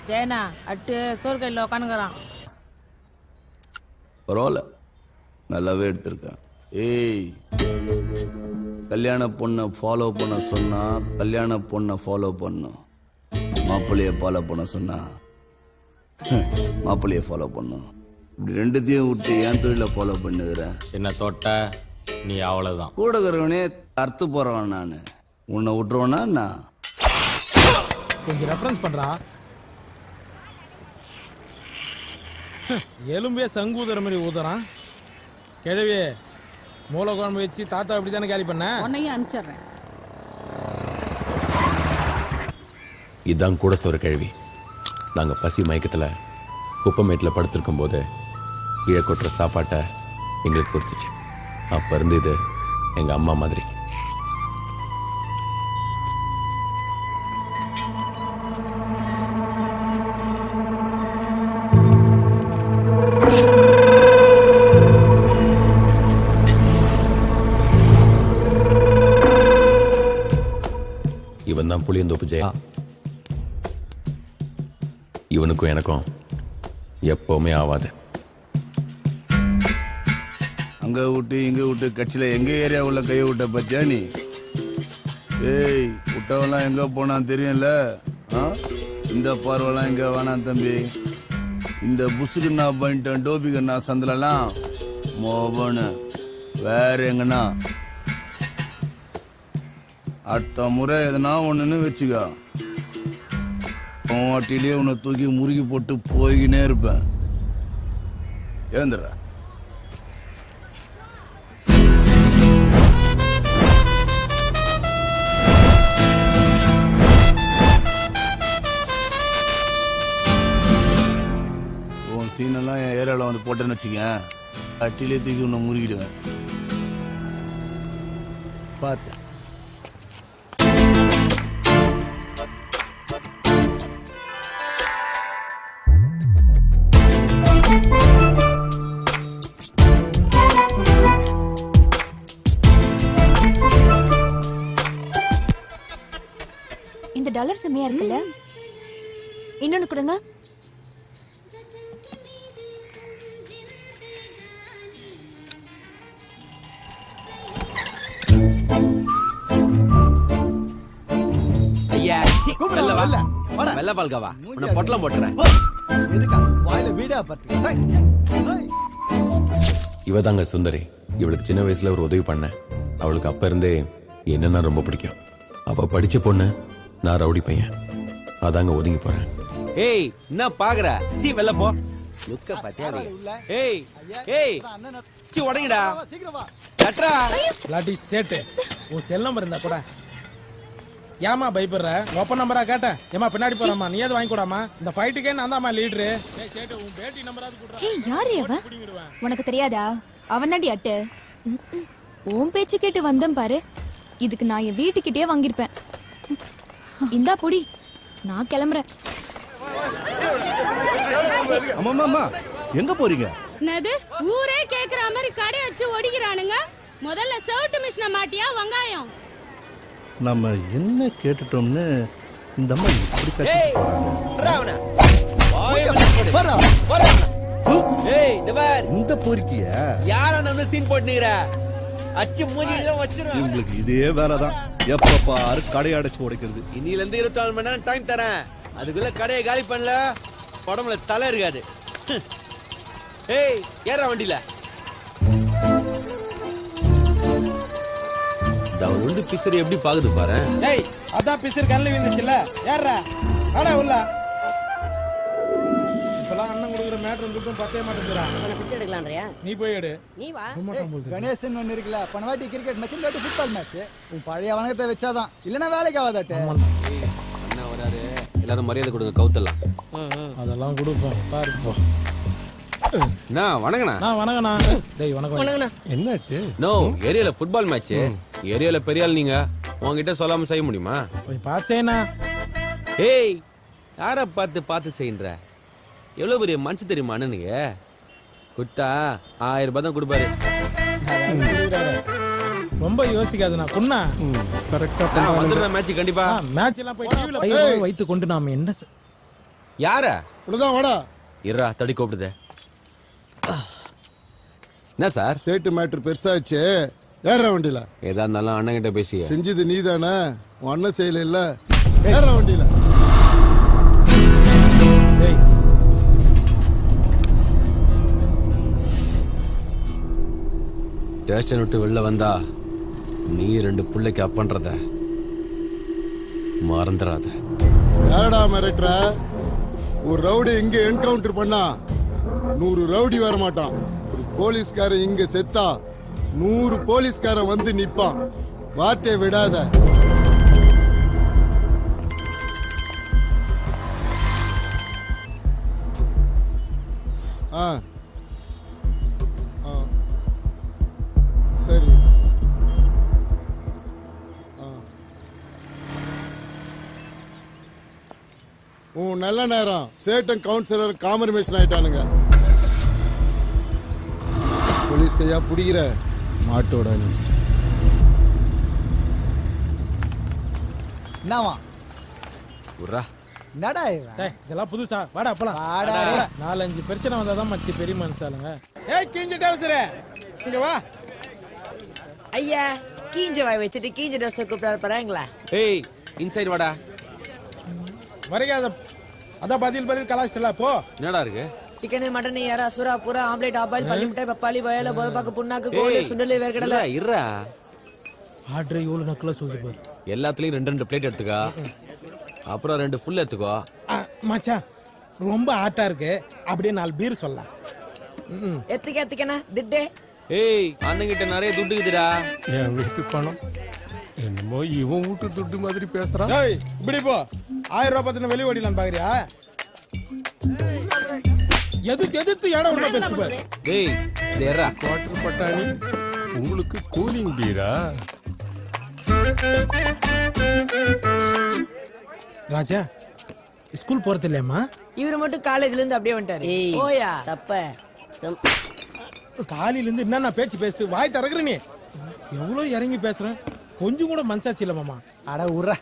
Jayana at சோறு கையில் உக்காந்துக்கிறான் பரவாயில்ல நல்லாவே எடுத்திருக்கேன் ஏய் கல்யாண பொண்ணை ஃபாலோ பண்ண சொன்னா கல்யாண பொண்ணை ஃபாலோ பண்ணும் மாப்பிள்ளைய ஃபாலோ பண்ண சொன்னா மாப்பிள்ளைய ஃபாலோ பண்ணும் இப்படி ரெண்டுத்தையும் விட்டு என் தொழிலை ஃபாலோ பண்ணுகிறேன் என்ன தொட்ட நீ அவ்வளவுதான் கூட இருக்கிறவனே அறுத்து போறவன் நான் உன்னை விட்டுருவனா நான் கொஞ்சம் ரெஃபரன்ஸ் பண்றா எலும்பே சங்கு ஊதுற மாதிரி ஊதுறான் கிழவி மூளை குழம்பு வச்சு தாத்தா இப்படி தானே கேலி பண்ண உன்னையும் அனுப்பிச்சிடுறேன் இதான் கூட சோறு கேள்வி நாங்கள் பசி மயக்கத்தில் குப்பமேட்டில் படுத்திருக்கும் போது கீழே கொட்டுற சாப்பாட்டை எங்களுக்கு கொடுத்துச்சு அப்போ இருந்து இது எங்கள் அம்மா மாதிரி இவன் தான் புளியந்தோப்பு ஜெயா இவனுக்கும் எனக்கும் எப்பவுமே ஆவாது அங்க விட்டு இங்க விட்டு கட்சியில எங்க ஏரியா உள்ள கைய விட்ட பத்தியா நீ ஏய் விட்டவெல்லாம் எங்க போனான் தெரியும்ல ஆ? இந்த பார்வெல்லாம் எங்க வேணாம் தம்பி இந்த புசுக்கு நான் பண்ணிட்டேன் டோபிக்கு நான் சந்திலலாம் மோபனு வேற எங்கண்ணா அடுத்த முறை எதனா ஒண்ணுன்னு வச்சுக்கோ உன் வாட்டிலேயே உன்னை தூக்கி முறுக்கி போட்டு போய்கினே இருப்பேன் எழுந்துடுற உன் சீனெல்லாம் என் ஏரியாவில் வந்து போட்டேன்னு வச்சுக்க அட்டிலே தூக்கி உன்னை முறுக்கிடுவேன் பார்த்து இந்த டாலர் செம்மையா இருக்குல்ல இன்னொன்னு கொடுங்க ஐயா சீ, வெள்ள வா வெள்ள பால்கவா உன்னை பொட்டலம் போட்டுறேன் எதுக்கா வாயில வீடா பார்த்து இவ தாங்க சுந்தரி இவளுக்கு சின்ன வயசுல ஒரு உதவி பண்ணேன் அவளுக்கு அப்ப இருந்தே என்னன்னா ரொம்ப பிடிக்கும் அவ படிச்ச பொண்ணு நான் ரவுடி பையன் அதாங்க ஒதுங்கி போறேன் ஏய் என்ன பாக்குற சீ வெள்ள போ லுக்க பாத்தியா நீ? ஏய் ஏய் சீ உடைங்கடா சீக்கிரம் வா கட்றா இல்லாட்டி சேட்டு உன் செல் நம்பர் இருந்தா கூட ஏமா பயப்படுற ஒப்ப நம்பரா கேட்டேன் ஏமா பின்னாடி போறாமா நீ எது வாங்கி கூடாமா இந்த ஃபைட்டுக்கே நான் தான்மா லீடரு ஏய் சேட்டு உன் பேட்டி நம்பராது கொடுறா ஏய் யாரு அவ உனக்கு தெரியாதா அவன் தாண்டி அட்டு ம், ம். உன் பேச்சு கேட்டு வந்தேன் பாரு இதுக்கு நான் என் வீட்டுக்கிட்டே வாங்கியிருப்பேன் இந்தா புடி நான் கிளம்புறேன் அம்மா எங்க போறீங்க என்னது ஊரே கேக்குற மாதிரி கடை வச்சு ஒடிக்கிறானுங்க முதல்ல சவுட்டு மிஷின மாட்டியா வெங்காயம் நம்ம என்ன கேட்டுட்டோம்னு இந்த அம்மா இப்படி கத்தி ஏய் விட்றா அவனை. வாயை வந்து போடு. போடு அவனை. ஏய் இந்த பார் இந்த பொறுக்கிய யாரா வந்து சீன் போட்டுக்கிற அச்சு மூஞ்சில வச்சிரும் இவங்களுக்கு இதே வேலைதான் எப்ப பாரு கடை அடைச்சு உடைக்கிறது இன்னில இருந்து இருபத்தி நாலு மணி நேரம் டைம் தரேன் அதுக்குள்ள கடையை காலி பண்ணல உடம்புல தலை இருக்காது ஹம். ஏய் ஏறா வண்டியில அவன் உண்டு பிசரி எப்படி பாக்குது பாரு ஏய் அதான் பிசிறு கண்ணில் விழுந்துச்சுல்ல ஏறா ஆடா உள்ள இப்பெல்லாம் அண்ணன் கொடுக்குற மேட்ரு துட்டும் பத்தே மாட்டேங்கிறான் பிச்சை எடுக்கலான்றியா நீ போய் எடு நீ வா கணேசன் ஒன்று இருக்குல்ல போன வாட்டி கிரிக்கெட் மேட்ச் இந்த வாட்டி ஃபுட்பால் மேட்ச் உன் பழைய வணக்கத்தை வச்சாதான் இல்லைன்னா வேலைக்கு ஆகாதாட்டு அண்ணா வராரு எல்லாரும் மரியாதை கொடுங்க கவுத்தலாம் அதெல்லாம் கொடுப்போம் பாரு போ என்ன வணங்கண்ணா நான் வணக்கண்ணா டேய் வணக்கம் என்னாச்சு நோ ஏரியால ஃபுட்பால் மேட்ச் ஏரியால பெரிய ஆள் நீங்க உன்கிட்ட சொல்லாம செய்ய முடியுமா கொஞ்சம் பாச்சேண்ணா ஏய் யார பார்த்து பார்த்து செய்யுன்ற எவ்வளவு பெரிய மனசு தெரியுமா அண்ணனுக்கு குட்டா ஆயிரம் ரூபாய் தான் கொடுப்பாரு ரொம்ப யோசிக்காதுண்ணா குண்ணா கரெக்டா நான் வந்துடுறேன் மேட்ச் கண்டிப்பா மேட்ச் எல்லாம் போய் டிவில வைத்து கொண்டு நாம என்ன செ- யார உனதான் வாடா இருடா தடி கூப்பிடுதே என்ன சார் சேட்டு மேட்ரு பெருசாச்சு ஏற வண்டியில ஏதா இருந்தாலும் அண்ணன் கிட்ட பேசிய செஞ்சது நீ தானே உன் அண்ணன் செய்யல இல்ல ஏற வண்டியில டேய் ஸ்டேஷன் விட்டு வெளில வந்தா நீ ரெண்டு பிள்ளைக்கு அப்பன்றத மறந்துடாத யாரடா மிரட்டுற ஒரு ரவுடி இங்க என்கவுண்டர் பண்ணா நூறு ரவுடி வர மாட்டான் ஒரு போலீஸ்காரன் இங்க செத்தா நூறு போலீஸ்காரன் வந்து நிப்பான் வார்த்தையை விடாத ஆ ஆ சரி ஆ உன் நல்ல நேரம் சேட்டன் கவுன்சிலர் காமர்மேஷன் ஆயிட்டானுங்க போலீஸ் கையா புடிக்கிற மாட்டோட நீ என்னவா உர்ரா என்னடா இவன் டேய் இதெல்லாம் புதுசா வாடா போலாம் வாடா. வாடா. நாலஞ்சு பிரச்சனை வந்தாதான் மச்சி பெரிய மனுஷாலுங்க ஏய் கிஞ்சி டவுசரே இங்க வா ஐயா கீஞ்ச வாய் வச்சுட்டு கீஞ்ச ட்ரெஸ் கூப்பிடாரு பாருங்களா ஏய் இன்சைட் வாடா வரைக்கும் அத அதான் பதில் பதில் கலாச்சிட்டல போ என்னடா இருக்கு சிக்கன் மட்டன் யாரா சுறா பூரா ஆம்லேட் ஆபாயில் பள்ளி மிட்டாய் பப்பாளி வயல போதப்பாக்கு புண்ணாக்கு கோழி ஏய், சுண்டலி வேர்க்கடலை இருடா, இருடா ஆர்டர் இவ்வளவு நக்கலா சொல்லுது பாரு எல்லாத்துலயும் ரெண்டு ரெண்டு பிளேட் எடுத்துக்கோ அப்புறம் ரெண்டு ஃபுல் எடுத்துக்கோ ஆ, மச்சான் ரொம்ப ஆட்டா இருக்கு அப்படியே நாலு பீர் சொல்லலாம் எத்துக்க எத்துக்கண்ணா திட்டே ஏய் அண்ணங்கிட்ட நிறைய துட்டு இருக்குதுடா என் வீட்டு பணம் என்னமோ இவன் வீட்டு துட்டு மாதிரி பேசுறான் ஏய் இப்படி போ ஆயிரம் ரூபாய் பத்தின வெளி ஓடிலாம் பாக்குறியா எதுக்கு எதிர்த்து இடம் உள்ள பேசு பாரு டேய் இது ஏறா குவார்டர் பட்டாணி உங்களுக்கு கூலிங் பீரா ராஜா ஸ்கூல் போறது இல்லையம்மா இவரு மட்டும் காலேஜ்ல இருந்து அப்படியே வந்துட்டாரு ஓயா சப்ப காலையில இருந்து என்னென்ன பேச்சு பேசுது வாய் திறக்குற நீ எவ்வளவு இறங்கி பேசுறேன் கொஞ்சம் கூட மனசாச்சு இல்ல மாமா அட உர்ற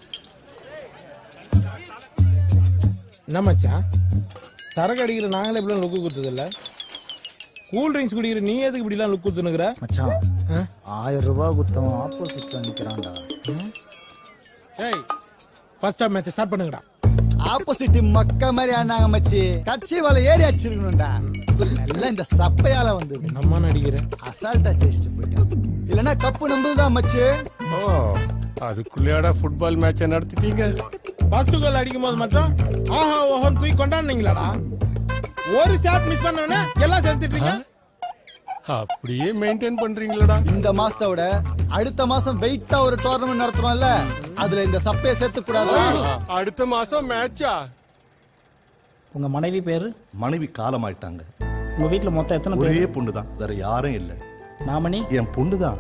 என்ன மச்சான் சரக்கு அடிக்கிற நாங்களே இப்படி லுக்கு குத்துது இல்ல கூல் ட்ரிங்க்ஸ் குடிக்கிற நீ எதுக்கு இப்படி எல்லாம் லுக் குத்துனுக்குற மச்சான் ஆயிரம் ரூபாய் குத்தவன் ஆப்போசிட்ல நிக்கிறான்டா ஏய் ஃபர்ஸ்ட் ஆஃப் மேட்ச் ஸ்டார்ட் பண்ணுங்கடா ஆப்போசிட் மக்க மாதிரி ஆனாங்க மச்சி கட்சி வலை ஏறி அடிச்சிருக்கணும்டா நல்லா இந்த சப்பையால வந்து நம்ம நடிக்கிற அசால்ட்டா ஜெயிச்சுட்டு போயிட்டேன் இல்லனா கப்பு நம்புதான் மச்சி ஓ அதுக்குள்ளேடா ஃபுட்பால் மேட்சை நடத்திட்டீங்க ஃபர்ஸ்ட் கோல் அடிக்கும் போது மட்டும் ஆஹா ஓஹோன்னு தூக்கி கொண்டாடுனீங்களாடா ஒரு ஷாட் மிஸ் பண்ணவனே எல்லாம் சேர்த்துட்டீங்க அப்படியே மெயின்டைன் பண்றீங்களடா இந்த மாசத்தை விட அடுத்த மாசம் வெயிட்டா ஒரு டோர்னமெண்ட் நடத்துறோம்ல அதுல இந்த சப்பையை சேர்த்து கூடாது அடுத்த மாசம் மேட்சா உங்க மனைவி பேரு மனைவி காலமாயிட்டாங்க உங்க வீட்ல மொத்தம் எத்தனை ஒரே பேர் பொண்ணு தான் வேற யாரும் இல்ல நாமணி என் பொண்ணு தான்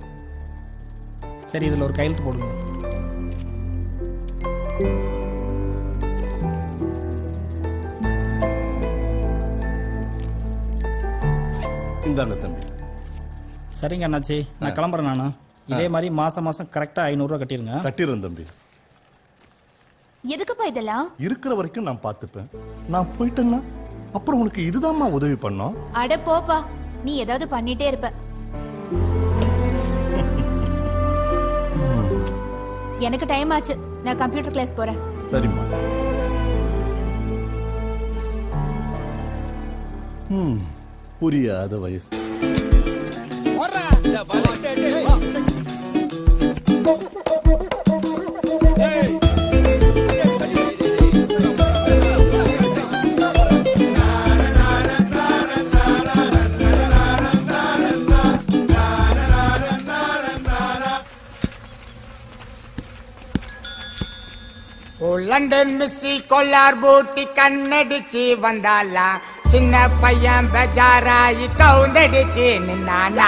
சரி இதுல ஒரு கையெழுத்து போடுங்க இந்தாங்க தம்பி சரிங்க அண்ணாச்சி நான் கிளம்புறேன் நானு இதே மாதிரி மாசம் மாசம் கரெக்டா ஐநூறுரூவா கட்டிருங்க கட்டிடுறேன் தம்பி எதுக்குப்பா இதெல்லாம் இருக்கிற வரைக்கும் நான் பார்த்துப்பேன் நான் போயிட்டேன்னா அப்புறம் உனக்கு இதுதாம்மா உதவி பண்ணோம் அட போப்பா நீ ஏதாவது பண்ணிட்டே இருப்ப எனக்கு டைம் ஆச்சு நான் கம்ப்யூட்டர் கிளாஸ் போறேன் சரிம்மா ம் புரியாத வயசு ஓ லண்டன் மிஸ்ஸி கொல்லார் பூட்டி கண்ணடிச்சு வந்தாளா சின்ன பையன் பெஜாராயி கவுந்தடிச்சு நின்னானா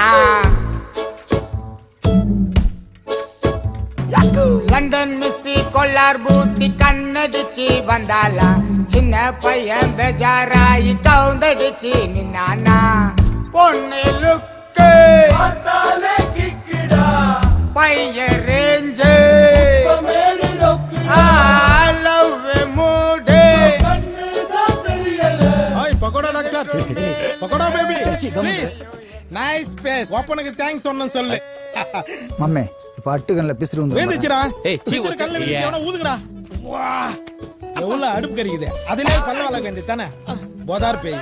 லண்டன் மிஸ்ஸி கொல்லார் பூட்டி கண்ணடிச்சு வந்தாளா சின்ன பையன் பெஜாராயி கவுந்தடிச்சு நின்னானா பொண்ணு லுக்கு பையன் range love mood sir pakoda baby please nice face ஓப்பனுக்கு தேங்க்ஸ் சொன்னேன்னு சொல்லு மம்மே இப்ப அட்டுகன்ல பிசிறு வந்து வேந்துச்சுடா ஏய், சீ, பிசுறு கல்ல விரிச்சு எவனோ ஊதுங்கடா வா எவ்வளவு அடுப்பு கறிக்குது அதுலயே பல்ல வளர்க்க வேண்டியது தானே போதார் பேய்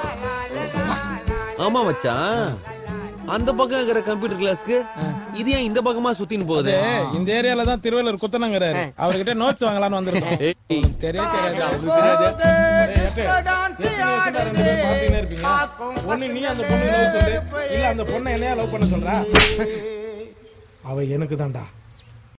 ஆமா மச்சான் அந்த பக்கம் இருக்கிற கம்ப்யூட்டர் கிளாஸ்க்கு இது ஏன் இந்த பக்கமா சுத்தின்னு போகுது அது இந்த ஏரியால தான் திருவள்ளூர் குத்தனங்கிறாரு அவர்கிட்ட நோட்ஸ் வாங்கலாம்னு வந்திருக்கோம் ஏய். உங்களுக்கு தெரிய தெரியாது அவருக்கு தெரியாது ஏய், எட்டு, எத்தனை வருஷமா ரெண்டு பேரும் பார்த்துக்கினே இருப்பீங்க ஒண்ணு நீ அந்த பொண்ணு லவ் சொல்லு இல்ல அந்த பொண்ணை என்னையா லவ் பண்ண சொல்றா அவ எனக்கு தான்டா